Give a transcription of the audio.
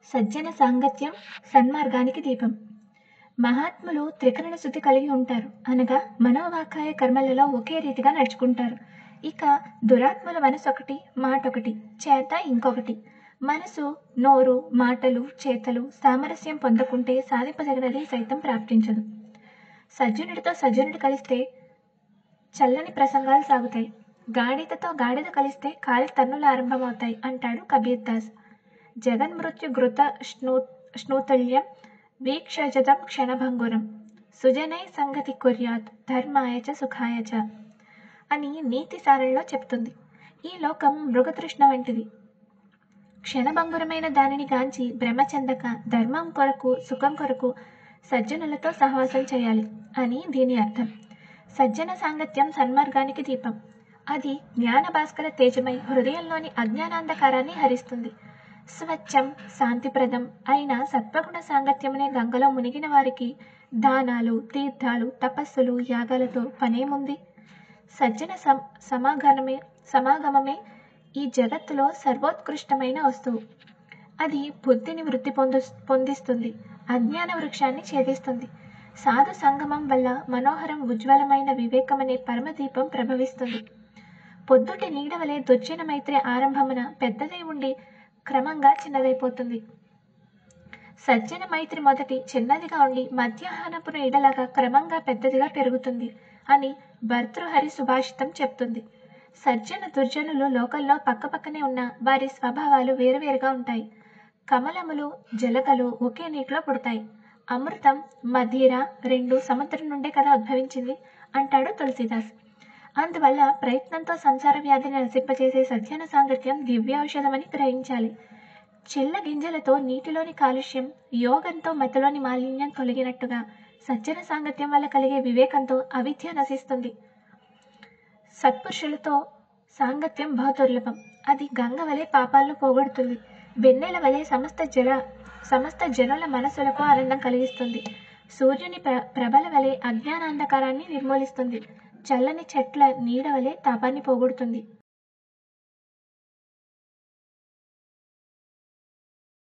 సజ్జన సాంగత్యం సన్మార్గానికి దీపం మహాత్ములు త్రికరణ శుద్ధి కలిగి ఉంటారు అనగా మనోవాకాయ కర్మలలో ఒకే రీతిగా నడుచుకుంటారు ఇక దురాత్ముల మనసు ఒకటి మాట ఒకటి చేత ఇంకొకటి మనసు నోరు మాటలు చేతలు సామరస్యం పొందకుంటే సాధింపదగినది సైతం ప్రాప్తించదు సజ్జనుడితో సజ్జనుడు కలిస్తే చల్లని ప్రసంగాలు సాగుతాయి గాడిదతో గాడిద కలిస్తే కాలి తన్నులు ఆరంభమవుతాయి అంటాడు కబీర్ దాస్ జగన్మృత్యు ఘృత స్నూ స్నూతుల్యం వీక్షజతం క్షణభంగురం సుజనై సంగతి కుర్యాత్ ధర్మాయ చ సుఖాయ చ అని నీతి సారంలో చెప్తుంది ఈ లోకం మృగతృష్ణ వంటిది క్షణభంగురమైన దానిని గాంచి భ్రమ చెందక ధర్మం కొరకు సుఖం కొరకు సజ్జనులతో సహవాసం చేయాలి అని దీని అర్థం సజ్జన సాంగత్యం సన్మార్గానికి దీపం అది జ్ఞాన భాస్కర తేజమై హృదయంలోని అజ్ఞానాంధకారాన్ని హరిస్తుంది స్వచ్ఛం శాంతిప్రదం అయిన సత్వగుణ సాంగత్యమనే గంగలో మునిగిన వారికి దానాలు తీర్థాలు తపస్సులు యాగాలతో పనేముంది సజ్జన సం సమాగమమే సమాగమమే ఈ జగత్తులో సర్వోత్కృష్టమైన వస్తువు అది బుద్ధిని వృద్ధి పొందు పొందిస్తుంది అజ్ఞాన వృక్షాన్ని ఛేదిస్తుంది సాధు సంగమం వల్ల మనోహరం ఉజ్వలమైన వివేకమనే పరమదీపం ప్రభవిస్తుంది పొద్దుటి నీడవలే దుర్జన మైత్రి ఆరంభమున పెద్దదై ఉండి క్రమంగా చిన్నదైపోతుంది సజ్జన మైత్రి మొదటి చిన్నదిగా ఉండి మధ్యాహ్నపు నీడలాగా క్రమంగా పెద్దదిగా పెరుగుతుంది అని భర్తృహరి సుభాషితం చెప్తుంది సజ్జన దుర్జనులు లోకల్లో పక్కపక్కనే ఉన్న వారి స్వభావాలు వేరువేరుగా ఉంటాయి కమలములు జలగలు ఒకే నీటిలో పుడతాయి అమృతం మధీర రెండు సముద్రం నుండే కదా ఉద్భవించింది అంటాడు తులసిదాస్ అందువల్ల ప్రయత్నంతో సంసార వ్యాధిని నశింపచేసే సజ్జన సాంగత్యం దివ్య ఔషధమని గ్రహించాలి చిల్ల గింజలతో నీటిలోని కాలుష్యం యోగంతో మతిలోని మాలిన్యం తొలగినట్టుగా సజ్జన సాంగత్యం వల్ల కలిగే వివేకంతో అవిద్య నశిస్తుంది సత్పురుషులతో సాంగత్యం బహుదుర్లభం అది గంగ వలె పాపాలను పోగొడుతుంది వెన్నెల వలె సమస్త జల సమస్త జనుల మనసులకు ఆనందం కలిగిస్తుంది సూర్యుని ప్ర ప్రభల వలె అజ్ఞానాంధకారాన్ని నిర్మూలిస్తుంది చల్లని చెట్ల నీడ వలె తాపాన్ని పోగొడుతుంది